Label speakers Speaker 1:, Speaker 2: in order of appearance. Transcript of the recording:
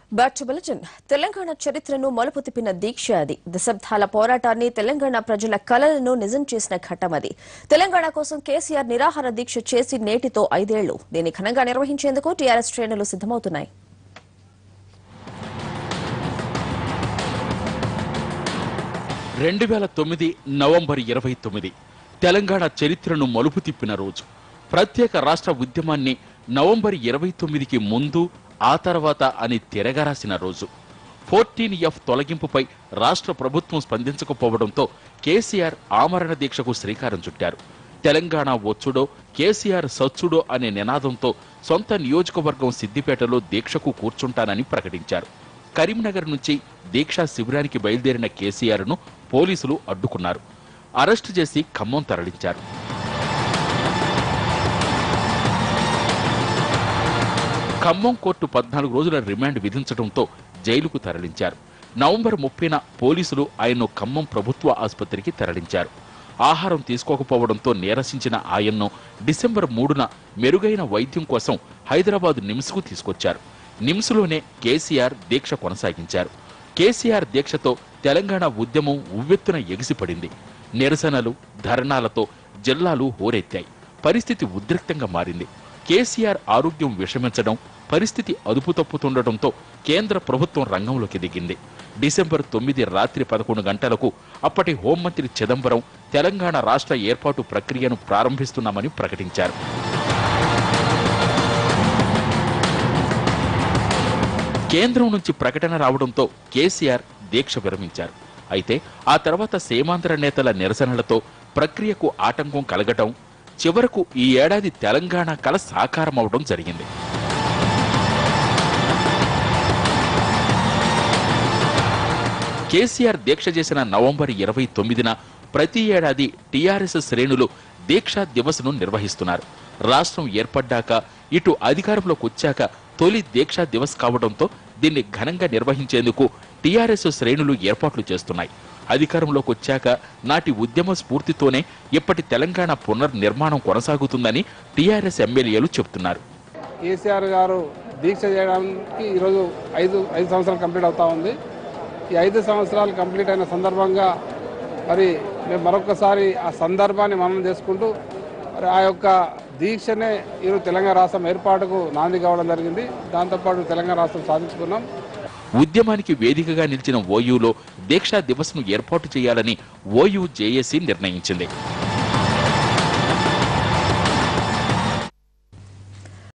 Speaker 1: back to bulletin Telangana చరిత్రను మలుపు తిప్పిన దీక్ష అది దశాబ్దాల పోరాటాన్ని తెలంగాణ ప్రజల కలలను నిజం చేసిన ఘట్టం అది తెలంగాణ కోసం కేసీఆర్ నిరాహార దీక్ష చేసి నేటితో ఐదేళ్లు దీన్ని ఘనంగా నిర్వహించేందుకు టీఆర్ఎస్ శ్రేణులు సిద్దమవుతున్నాయి
Speaker 2: రెండు వేల తొమ్మిది నవంబర్ ఇరవై తొమ్మిది తెలంగాణ చరిత్రను మలుపు తిప్పిన రోజు ప్రత్యేక రాష్ట్ర ఉద్యమాన్ని నవంబర్ ఇరవై తొమ్మిదికి ముందు ఆ తర్వాత అని తిరగరాసిన రోజు ఫోర్టీన్ ఎఫ్ తొలగింపుపై రాష్ట్ర ప్రభుత్వం స్పందించకపోవడంతో కేసీఆర్ ఆమరణ దీక్షకు శ్రీకారం చుట్టారు తెలంగాణ వచ్చుడో కేసీఆర్ సచ్చుడో అనే నినాదంతో సొంత నియోజకవర్గం సిద్దిపేటలో దీక్షకు కూర్చుంటానని ప్రకటించారు కరీంనగర్ నుంచి దీక్షా శిబిరానికి బయలుదేరిన కేసీఆర్ ను పోలీసులు అడ్డుకున్నారు అరెస్టు చేసి ఖమ్మం తరలించారు ఖమ్మం కోర్టు పద్నాలుగు రోజుల రిమాండ్ విధించడంతో జైలుకు తరలించారు నవంబర్ ముప్పైన పోలీసులు ఆయన్ను ఖమ్మం ప్రభుత్వ ఆసుపత్రికి తరలించారు ఆహారం తీసుకోకపోవడంతో నీరసించిన ఆయన్ను డిసెంబర్ మూడున మెరుగైన వైద్యం కోసం హైదరాబాద్ నిమ్స్కు తీసుకొచ్చారు నిమ్స్లోనే కేసీఆర్ దీక్ష కొనసాగించారు కేసీఆర్ దీక్షతో తెలంగాణ ఉద్యమం ఉవ్వెత్తున ఎగిసిపడింది నిరసనలు ధర్నాలతో జిల్లాలు హోరెత్తాయి పరిస్థితి ఉద్రిక్తంగా మారింది కేసీఆర్ ఆరోగ్యం విషమించడం పరిస్థితి అదుపు తప్పుతుండటంతో కేంద్ర ప్రభుత్వం రంగంలోకి దిగింది డిసెంబర్ తొమ్మిది రాత్రి పదకొండు గంటలకు అప్పటి హోంమంత్రి చిదంబరం తెలంగాణ రాష్ట్ర ఏర్పాటు ప్రక్రియను ప్రారంభిస్తున్నామని ప్రకటించారు కేంద్రం నుంచి ప్రకటన రావడంతో కేసీఆర్ దీక్ష విరమించారు అయితే ఆ తర్వాత సీమాంధ్ర నేతల నిరసనలతో ప్రక్రియకు ఆటంకం కలగటం చివరకు ఈ ఏడాది తెలంగాణ కల సాకారమవడం జరిగింది కేసీఆర్ దీక్ష చేసిన నవంబర్ ఇరవై తొమ్మిదిన ప్రతి ఏడాది టీఆర్ఎస్ శ్రేణులు దీక్షా దివస్ను నిర్వహిస్తున్నారు రాష్ట్రం ఏర్పడ్డాక ఇటు అధికారంలోకి వచ్చాక తొలి దీక్షా దివస్ కావడంతో దీన్ని ఘనంగా నిర్వహించేందుకు టీఆర్ఎస్ శ్రేణులు ఏర్పాట్లు చేస్తున్నాయి అధికారంలోకి వచ్చాక నాటి ఉద్యమ స్ఫూర్తితోనే ఇప్పటి తెలంగాణ పునర్నిర్మాణం కొనసాగుతుందని టీఆర్ఎస్ ఎమ్మెల్యేలు చెబుతున్నారు
Speaker 3: కేసీఆర్ గారు దీక్ష చేయడానికి ఈరోజు ఐదు ఐదు సంవత్సరాలు కంప్లీట్ అవుతా ఉంది ఈ ఐదు సంవత్సరాలు కంప్లీట్ అయిన సందర్భంగా మరి మేము మరొకసారి ఆ సందర్భాన్ని మనం చేసుకుంటూ మరి ఆ యొక్క దీక్షనే ఈరోజు తెలంగాణ రాష్ట్రం ఏర్పాటుకు నాంది కావడం జరిగింది దాంతోపాటు తెలంగాణ రాష్ట్రం సాధించుకున్నాం
Speaker 2: ఉద్యమానికి వేదికగా నిలిచిన ఓయూలో దీక్షా దివస్ను ఏర్పాటు చేయాలని ఓయూ జేఏసీ నిర్ణయించింది